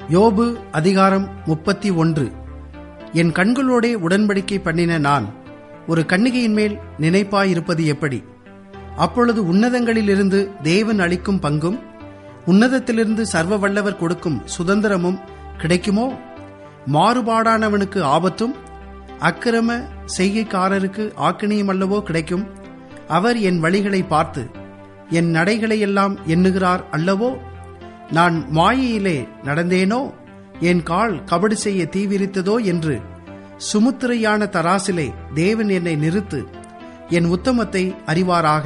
யோபு அதிகாரம் முப்பத்தி ஒன்று என் கண்களோடே உடன்படிக்கை பண்ணின நான் ஒரு கன்னிகையின் மேல் நினைப்பாயிருப்பது எப்படி அப்பொழுது உன்னதங்களிலிருந்து தேவன் அளிக்கும் பங்கும் உன்னதத்திலிருந்து சர்வ வல்லவர் கொடுக்கும் சுதந்திரமும் கிடைக்குமோ மாறுபாடானவனுக்கு ஆபத்தும் அக்கிரம செய்கைக்காரருக்கு ஆக்கினியும் அல்லவோ கிடைக்கும் அவர் என் வழிகளை பார்த்து என் நடைகளையெல்லாம் எண்ணுகிறார் அல்லவோ நான் மாயையிலே நடந்தேனோ என் கால் கபடு செய்ய தீவிரித்ததோ என்று சுமுத்திரையான தராசிலே தேவன் என்னை நிறுத்து என் உத்தமத்தை அறிவாராக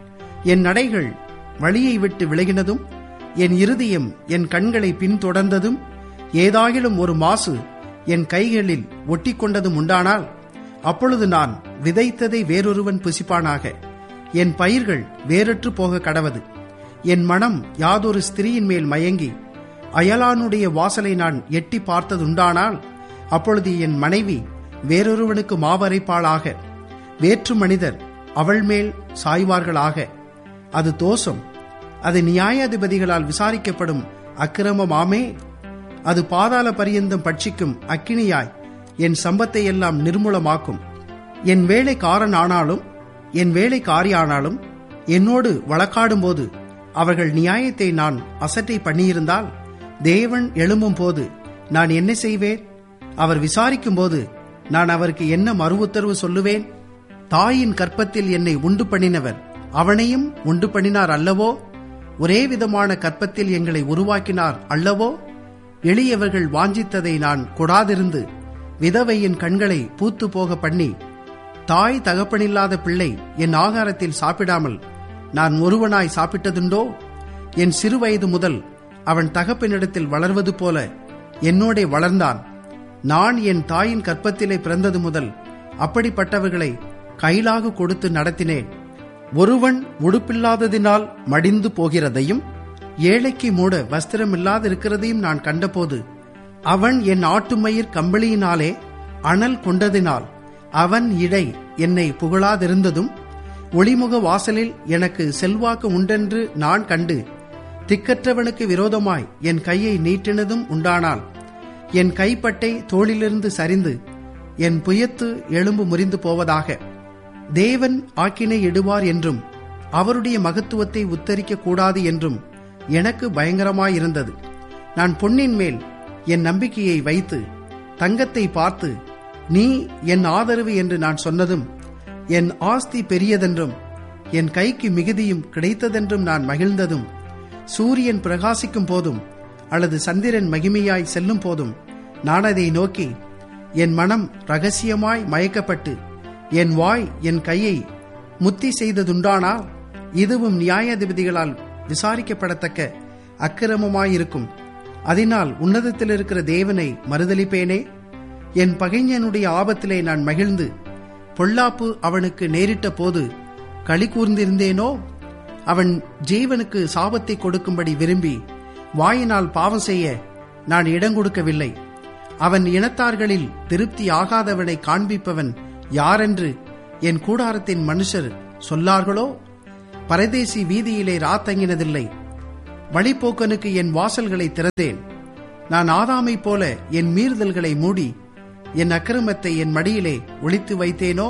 என் நடைகள் வழியை விட்டு விலகினதும் என் இருதயம் என் கண்களை பின்தொடர்ந்ததும் ஏதாயிலும் ஒரு மாசு என் கைகளில் ஒட்டிக்கொண்டதும் உண்டானால் அப்பொழுது நான் விதைத்ததை வேறொருவன் புசிப்பானாக என் பயிர்கள் வேறற்று போக கடவது என் மனம் யாதொரு ஸ்திரீயின் மேல் மயங்கி அயலானுடைய வாசலை நான் எட்டி பார்த்ததுண்டானால் அப்பொழுது என் மனைவி வேறொருவனுக்கு மாவரைப்பாளாக வேற்று மனிதர் அவள் மேல் சாய்வார்களாக அது தோஷம் அது நியாயாதிபதிகளால் விசாரிக்கப்படும் அக்கிரமமாமே அது பாதாள பரியந்தம் பட்சிக்கும் அக்கினியாய் என் சம்பத்தை எல்லாம் நிர்மூலமாக்கும் என் வேலைக்காரன் ஆனாலும் என் வேலைக்காரியானாலும் என்னோடு வழக்காடும்போது அவர்கள் நியாயத்தை நான் அசட்டை பண்ணியிருந்தால் தேவன் எழும்பும் போது நான் என்ன செய்வேன் அவர் விசாரிக்கும் போது நான் அவருக்கு என்ன மறு உத்தரவு சொல்லுவேன் தாயின் கற்பத்தில் என்னை உண்டு பண்ணினவர் அவனையும் உண்டு பண்ணினார் அல்லவோ ஒரே விதமான கற்பத்தில் எங்களை உருவாக்கினார் அல்லவோ எளியவர்கள் வாஞ்சித்ததை நான் கொடாதிருந்து விதவையின் கண்களை பூத்து போக பண்ணி தாய் தகப்பனில்லாத பிள்ளை என் ஆகாரத்தில் சாப்பிடாமல் நான் ஒருவனாய் சாப்பிட்டதுண்டோ என் சிறுவயது முதல் அவன் தகப்பனிடத்தில் வளர்வது போல என்னோடே வளர்ந்தான் நான் என் தாயின் கற்பத்திலே பிறந்தது முதல் அப்படிப்பட்டவர்களை கைலாக கொடுத்து நடத்தினேன் ஒருவன் உடுப்பில்லாததினால் மடிந்து போகிறதையும் ஏழைக்கு மூட வஸ்திரமில்லாதிருக்கிறதையும் நான் கண்டபோது அவன் என் ஆட்டுமயிர் கம்பளியினாலே அனல் கொண்டதினால் அவன் இடை என்னை புகழாதிருந்ததும் ஒளிமுக வாசலில் எனக்கு செல்வாக்கு உண்டென்று நான் கண்டு திக்கற்றவனுக்கு விரோதமாய் என் கையை நீட்டினதும் உண்டானால் என் கைப்பட்டை தோளிலிருந்து சரிந்து என் புயத்து எலும்பு முறிந்து போவதாக தேவன் ஆக்கினை இடுவார் என்றும் அவருடைய மகத்துவத்தை உத்தரிக்க கூடாது என்றும் எனக்கு பயங்கரமாயிருந்தது நான் பொன்னின் மேல் என் நம்பிக்கையை வைத்து தங்கத்தை பார்த்து நீ என் ஆதரவு என்று நான் சொன்னதும் என் ஆஸ்தி பெரியதென்றும் என் கைக்கு மிகுதியும் கிடைத்ததென்றும் நான் மகிழ்ந்ததும் சூரியன் பிரகாசிக்கும் போதும் அல்லது சந்திரன் மகிமையாய் செல்லும் போதும் நான் அதை நோக்கி என் மனம் ரகசியமாய் மயக்கப்பட்டு என் வாய் என் கையை முத்தி செய்ததுண்டானால் இதுவும் நியாயாதிபதிகளால் விசாரிக்கப்படத்தக்க அக்கிரமமாயிருக்கும் அதனால் உன்னதத்தில் இருக்கிற தேவனை மறுதளிப்பேனே என் பகைஞனுடைய ஆபத்திலே நான் மகிழ்ந்து பொல்லாப்பு அவனுக்கு நேரிட்ட போது களி கூர்ந்திருந்தேனோ அவன் ஜீவனுக்கு சாபத்தை கொடுக்கும்படி விரும்பி வாயினால் பாவம் செய்ய நான் இடம் கொடுக்கவில்லை அவன் இனத்தார்களில் திருப்தி ஆகாதவனை காண்பிப்பவன் யாரென்று என் கூடாரத்தின் மனுஷர் சொல்லார்களோ பரதேசி வீதியிலே ராத்தங்கினதில்லை வழிப்போக்கனுக்கு என் வாசல்களை திறந்தேன் நான் ஆதாமைப் போல என் மீறுதல்களை மூடி என் அக்கிரமத்தை என் மடியிலே ஒளித்து வைத்தேனோ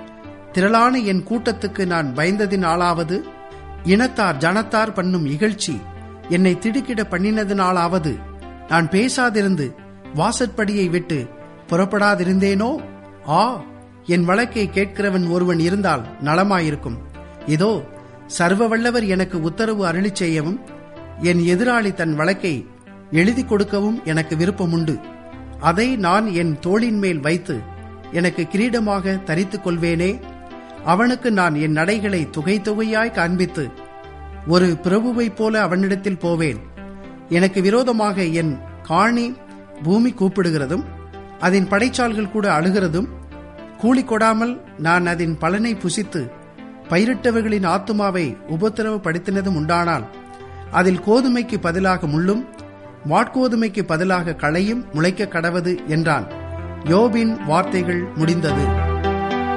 திரளான என் கூட்டத்துக்கு நான் பயந்ததினாலாவது இனத்தார் ஜனத்தார் பண்ணும் இகழ்ச்சி என்னை திடுக்கிட பண்ணினதினாலாவது நான் பேசாதிருந்து வாசற்படியை விட்டு புறப்படாதிருந்தேனோ ஆ என் வழக்கை கேட்கிறவன் ஒருவன் இருந்தால் நலமாயிருக்கும் இதோ சர்வ வல்லவர் எனக்கு உத்தரவு அருளி செய்யவும் என் எதிராளி தன் வழக்கை எழுதி கொடுக்கவும் எனக்கு விருப்பமுண்டு அதை நான் என் தோளின் மேல் வைத்து எனக்கு கிரீடமாக தரித்துக் கொள்வேனே அவனுக்கு நான் என் நடைகளை துகை தொகையாய் காண்பித்து ஒரு பிரபுவைப் போல அவனிடத்தில் போவேன் எனக்கு விரோதமாக என் காணி பூமி கூப்பிடுகிறதும் அதன் படைச்சால்கள் கூட அழுகிறதும் கூலி கொடாமல் நான் அதன் பலனை புசித்து பயிரிட்டவர்களின் ஆத்துமாவை உபத்திரவப்படுத்தினதும் உண்டானால் அதில் கோதுமைக்கு பதிலாக முள்ளும் வாட்கோதுமைக்கு பதிலாக களையும் முளைக்க கடவது என்றான் யோபின் வார்த்தைகள் முடிந்தது